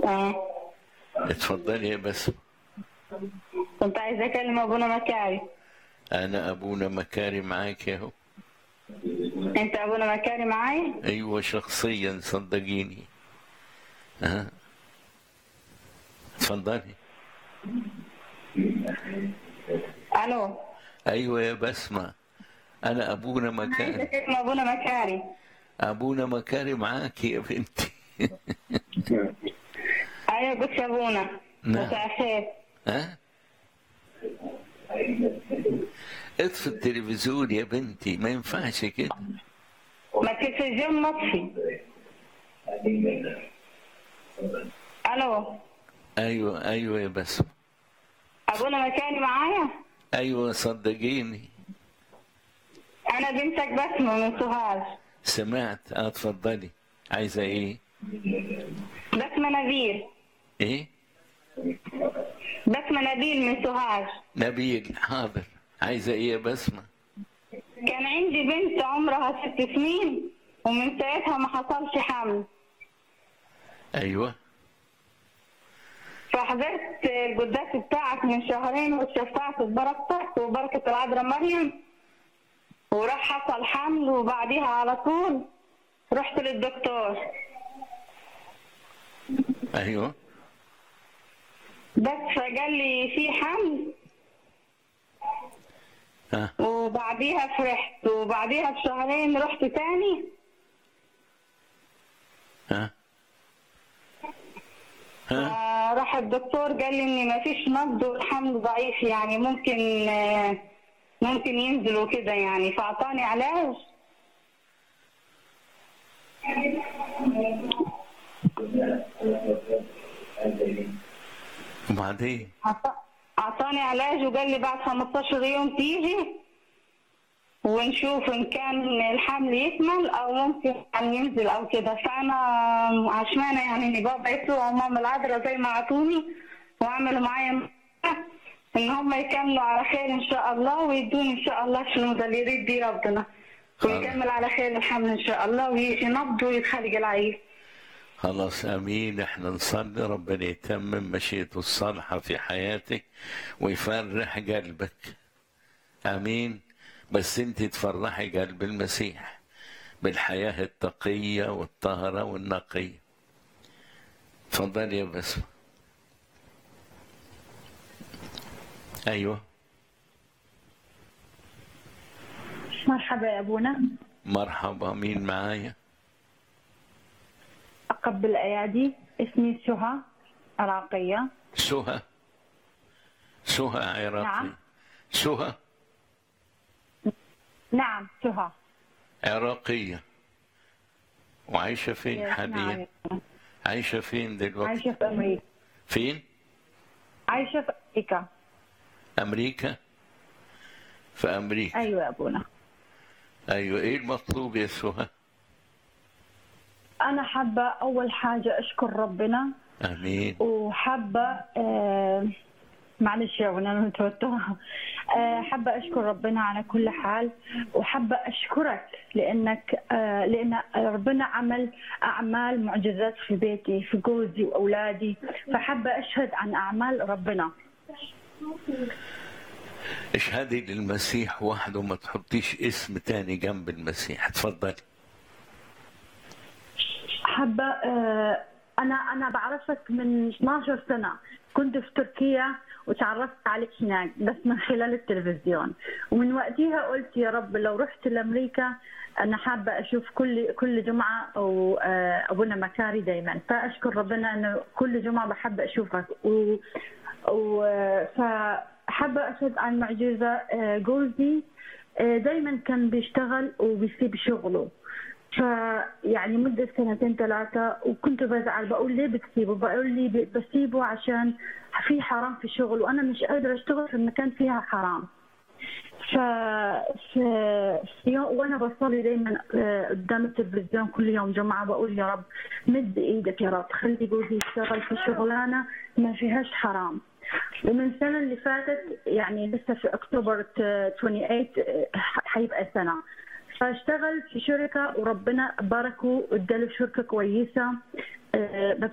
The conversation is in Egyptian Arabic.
اه اتفضلي يا بسمة كنت عايزة أكلم أبونا مكاري أنا أبونا مكاري معاك يا هو أنت أبونا مكاري معايا؟ أيوة شخصيا صدقيني ها اتفضلي ألو أيوة يا بسمة أنا أبونا عايزة مكاري أكلم أبونا مكاري أبونا مكاري معاك يا بنتي أيوة قلت أبونا نعم. مساء الخير ها اطفي التلفزيون يا بنتي ما ينفعش كده ما التلفزيون مطفي ألو أيوة أيوة يا بسمة أبونا مكاني معايا؟ أيوة صدقيني أنا بنتك بسمة من سوهاج سمعت اه اتفضلي عايزة إيه بسمة نبيل إيه بسمة نبيل من سوهاج نبيل حاضر عايزة إيه يا بسمة كان عندي بنت عمرها ست سنين ومن ساعتها ما حصلش حمل أيوة فحضرت القداس بتاعك من شهرين واتشفعت ببركتك وبركة العذراء مريم وراح حصل حمل وبعديها على طول رحت للدكتور أيوة بس فقال لي في حمل ها وبعديها فرحت وبعديها بشهرين رحت تاني ها ها راح الدكتور قال لي ان ما فيش نبض والحمل ضعيف يعني ممكن آه، ممكن ينزل وكده يعني فاعطاني علاج وبعدين أعط- اعطاني علاج وقال لي بعد 15 يوم تيجي ونشوف ان كان الحمل يكمل او ممكن يعني ينزل او كده فانا عشمانه يعني ان بابا يسوع وماما العذراء زي ما عطوني وعملوا معايا ان هم يكملوا على خير ان شاء الله ويدوني ان شاء الله فلوس اللي يريد بيه ربنا ويكمل على خير الحمل ان شاء الله ويجي نبض ويتخلق العيل خلاص امين احنا نصلي ربنا يتمم مشيئته الصالحه في حياتك ويفرح قلبك امين بس انت تفرحي قلب المسيح بالحياه التقيه والطاهره والنقيه تفضلي يا بسمه ايوه مرحبا يا أبونا مرحبا مين معايا أقبل الأيادي اسمي سهى عراقية سهى سهى عراقي نعم. سهى نعم سهى عراقيه وعايشه فين نعم حاليا عايشه فين دلوقتي عايشة في أمريكا فين عايشة في أمريكا امريكا في امريكا أيوة يا أبونا ايوه ايه المطلوب يا سهى أنا حابة أول حاجة أشكر ربنا امين وحابة آه معلش يا أبونا أنا متوترة آه حابة أشكر ربنا على كل حال وحابة أشكرك لأنك آه لأن ربنا عمل أعمال معجزات في بيتي في جوزي وأولادي فحابة أشهد عن أعمال ربنا اشهدي للمسيح وحده ما تحطيش اسم تاني جنب المسيح اتفضلي حابة آه، أنا أنا بعرفك من 12 سنة كنت في تركيا وتعرفت عليك هناك بس من خلال التلفزيون ومن وقتها قلت يا رب لو رحت لأمريكا أنا حابة أشوف كل كل جمعة أو آه، أبونا مكاري دايما فأشكر ربنا أنه كل جمعة بحب أشوفك و, و فحابة أشهد عن معجزة آه، جوزي آه، دايما كان بيشتغل وبيسيب شغله فيعني مدة سنتين ثلاثة وكنت بزعل بقول ليه بتسيبه؟ بقول لي ب- بسيبه عشان في حرام في الشغل وأنا مش قادرة أشتغل في مكان فيها حرام. ف ف في يوم وانا بصلي دايما آه، قدام التلفزيون كل يوم جمعه بقول يا رب مد ايدك يا رب خلي جوزي يشتغل في شغلانه ما فيهاش حرام ومن السنه اللي فاتت يعني لسه في اكتوبر 28 آه، حيبقى سنه فاشتغل في شركه وربنا باركه واداله شركه كويسه آه، بس